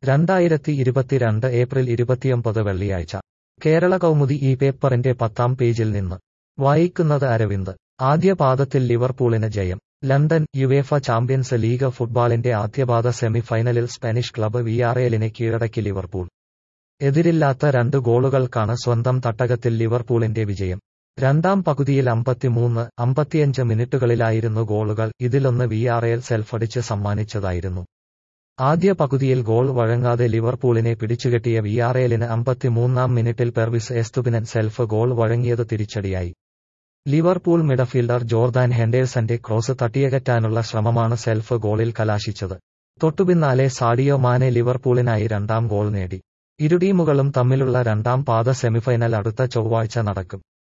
രണ്ടായിരത്തി ഇരുപത്തിരണ്ട് ഏപ്രിൽ ഇരുപത്തിയൊമ്പത് വെള്ളിയാഴ്ച കേരള കൗമുദി ഈ പേപ്പറിന്റെ പത്താം പേജിൽ നിന്ന് വായിക്കുന്നത് അരവിന്ദ് ആദ്യ പാദത്തിൽ ലിവർപൂളിന് ജയം ലണ്ടൻ യുവേഫ ചാമ്പ്യൻസ് ലീഗ് ഫുട്ബോളിന്റെ ആദ്യപാദ സെമി ഫൈനലിൽ സ്പാനിഷ് ക്ലബ്ബ് വിയാറയലിനെ കീഴടക്കി ലിവർപൂൾ എതിരില്ലാത്ത രണ്ട് ഗോളുകൾക്കാണ് സ്വന്തം തട്ടകത്തിൽ ലിവർപൂളിന്റെ വിജയം രണ്ടാം പകുതിയിൽ അമ്പത്തിമൂന്ന് അമ്പത്തിയഞ്ച് മിനിറ്റുകളിലായിരുന്നു ഗോളുകൾ ഇതിലൊന്ന് വിയാറയൽ സെൽഫടിച്ച് സമ്മാനിച്ചതായിരുന്നു ആദ്യ പകുതിയിൽ ഗോൾ വഴങ്ങാതെ ലിവർപൂളിനെ പിടിച്ചുകെട്ടിയ വിയാറയലിന് അമ്പത്തിമൂന്നാം മിനിറ്റിൽ പെർവിസ് എസ്തുബിനൻ സെൽഫ് ഗോൾ വഴങ്ങിയത് തിരിച്ചടിയായി ലിവർപൂൾ മിഡഫീൽഡർ ജോർദാൻ ഹെൻഡേഴ്സന്റെ ക്രോസ് തട്ടിയകറ്റാനുള്ള ശ്രമമാണ് സെൽഫ് ഗോളിൽ കലാശിച്ചത് തൊട്ടുപിന്നാലെ സാഡിയോ മാനെ ലിവർപൂളിനായി രണ്ടാം ഗോൾ നേടി ഇരു ടീമുകളും തമ്മിലുള്ള രണ്ടാം പാദ സെമിഫൈനൽ അടുത്ത ചൊവ്വാഴ്ച നടക്കും